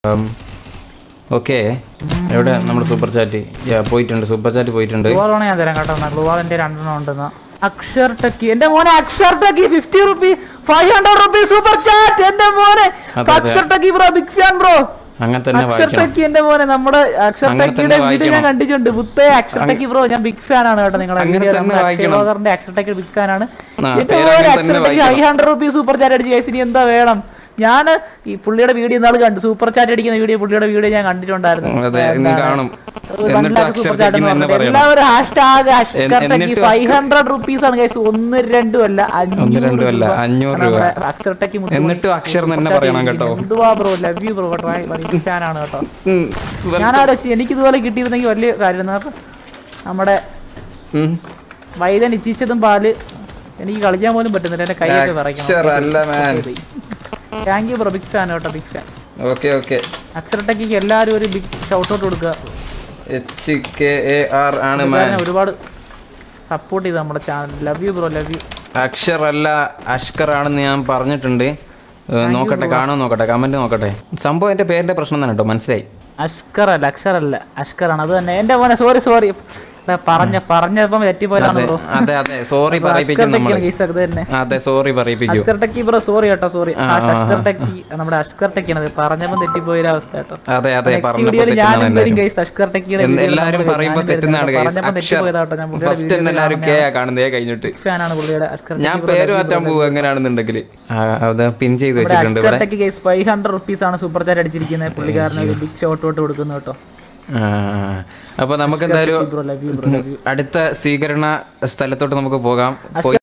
Okay എവിടെ നമ്മുടെ super chat പോയിട്ടുണ്ട് സൂപ്പർ ചാറ്റ് പോയിട്ടുണ്ട് ഗ്ലൂവാളാണ് ഞാൻ തരാം കേട്ടോ ഗ്ലൂവാൾ എന്റെ രണ്ടെണ്ണം ഉണ്ടെന്ന് അക്ഷർ ടെക്കി എന്റെ മോനെ Akshar techie fifty rupee five hundred rupee super chat എന്റെ മോനെ അതെ. Akshar techie bro big fan bro അങ്ങനെ തന്നെ അക്ഷർ വായിക്കണം ടെക്കി എന്റെ മോനെ നമ്മുടെ അക്ഷർ അങ്ങനെ ടെക്കിയുടെ തന്നെ വീഡിയോ ഞാൻ വായിക്കണം. കണ്ടിട്ടുണ്ട് ബുത്തേ അക്ഷർ ടെക്കി ബ്രോ ഞാൻ ബിഗ് ഫാൻ ആണ് കേട്ടോ നിങ്ങളുടെ അങ്ങനെ വീഡിയോ തന്നെ നമ്മുടെ വായിക്കണം. അക്ഷയലോകറിന്റെ അക്ഷർ ടെക്കി ബിഗ് ഫാൻ ആണ് ആ, എന്റെ പേര് മോനെ അങ്ങനെ അക്ഷർ തന്നെ ടെക്കി വായിക്കണം. Five hundred rupee super chat അടിച്ച് guys, ഇനി എന്താ വേണം ഞാൻ ഈ പുള്ളിയുടെ വീഡിയോ ഇന്നാൾ കണ്ടു സൂപ്പർ ചാറ്റ് അടിക്കുന്ന വീഡിയോ പുള്ളിയുടെ വീഡിയോ ഞാൻ കണ്ടിട്ടുണ്ടായിരുന്നു അതെ നീ എന്താണ്? കാണും ഒരു എന്നിട്ട് ബണ്ടിലൊക്കെ അക്ഷർ super chat എന്ന് ടെക്കിന്ന് തന്നെ പറഞ്ഞിട്ട് പറയണം എല്ലാവരും ഹാഷ്ടാഗ് എൻ- എന്നിട്ട് ഫൈവ് ഹൺഡ്രഡ് റുപ്പീസ് ആണ് ഗൈസ് ഒന്ന് രണ്ടും അല്ല ഒന്ന് രണ്ടും അല്ല, അഞ്ഞൂറ് രൂപ. അക്ഷരട്ടക്ക് എന്നിട്ടും അക്ഷർ തന്നെ പറയണം കേട്ടോ. എന്തുവാ ബ്രോ ലവ് യു ബ്രോ ട്രൈ ഫാനാണ് കേട്ടോ ഉം. ഞാൻ ആലോചിച്ചു എനിക്ക് ഇതുപോലെ കിട്ടിയിരുന്നെങ്കിൽ വലിയ കാര്യം കാരണം നമ്മുടെ ഉം. വൈദ്യൻ ഇച്ചിച്ചതും പാല് എനിക്ക് കളിക്കാൻ പോലും പറ്റുന്നില്ല എന്റെ കൈയൊക്കെ അക്ഷർ അല്ല man thank you bro big fan കേട്ടോ ബിഗ് ഫാൻ ഓക്കെ ഓക്കെ അക്ഷരട്ടക്ക് എല്ലാവരും ഒരു ബിഗ് ഷൗട്ട് ഔട്ട് കൊടുക്കുക എച്ച് കെ എ ആർ ആണ് മാൻ പുള്ളിക്കാരനെ ഒരുപാട് സപ്പോർട്ട് ചെയ്ത് നമ്മുടെ channel love you bro love you Akshar അല്ല അഷ്കർ ആണെന്ന് ഞാൻ പറഞ്ഞിട്ടുണ്ട് ഏ, നോക്കട്ടെ കാണാൻ നോക്കട്ടെ കമന്റ് നോക്കട്ടെ സംഭവം എന്റെ പേരിന്റെ പ്രശ്നം തന്നെ കേട്ടോ മനസ്സിലായി അഷ്കർ അല്ല അക്ഷർ അല്ല അഷ്കറാണ് അത് തന്നെ എന്റെ മോനെ സോറി സോറി പറഞ്ഞ പറഞ്ഞപ്പം തെറ്റിപ്പോയതാണ് അതെ ബ്രോ അതെ അതെ സോറി പറയിപ്പിക്കും നമ്മൾ കേസ് അത് തന്നെ അതെ സോറി പറയിപ്പിക്കും അഷ്കർ ടെക്കി ബ്രോ സോറി കേട്ടോ സോറി ആ, ആ, അഷ്കർ ടെക്കി നമ്മുടെ അഷ്കർ ടെക്കിയാണ് പറഞ്ഞപ്പം തെറ്റിപ്പോയ ഒരു അവസ്ഥ കേട്ടോ അതെ അതെ നെക്സ്റ്റ് പറഞ്ഞപ്പോ വീഡിയോയിൽ ഞാനും തെറ്റുന്നതാണ് വരും എല്ലാവരും. ഗൈസ് അഷ്കർ ടെക്കിയുടെ എന്ന് video എല്ലാരും നമ്മൾ പറയുമ്പോ ഞാനും തെറ്റുന്നതാണ് വരുന്നുണ്ട്. ഗൈസ് പറഞ്ഞപ്പം അക്ഷർ തെറ്റിപ്പോയതാട്ടോ ഞാൻ പുള്ളിയുടെ ഫസ്റ്റ് തന്നെ എല്ലാവരും കെ ആ കാണുന്നേ കഴിഞ്ഞിട്ട് ഫാനാണ് പുള്ളിയുടെ അഷ്കർ ഞാൻ പേര് മാറ്റാൻ പോവുക എങ്ങനെയാണെന്നുണ്ടെങ്കിൽ അത് പിൻ ചെയ്ത് വെച്ചിട്ടുണ്ട് അഷ്കർ ഇവിടെ techie guys five hundred rupees ആണ് സൂപ്പർ ചാറ്റ് അടിച്ചിരിക്കുന്നത് പുള്ളിക്കാരന് ഒരു ബിഗ് ഷോട്ട് ഔട്ട് കൊടുക്കുന്നു കേട്ടോ ആ, അപ്പൊ നമുക്ക് എന്തായാലും bro love you bro love you അടുത്ത സ്വീകരണ സ്ഥലത്തോട്ട് നമുക്ക് പോകാം പോയി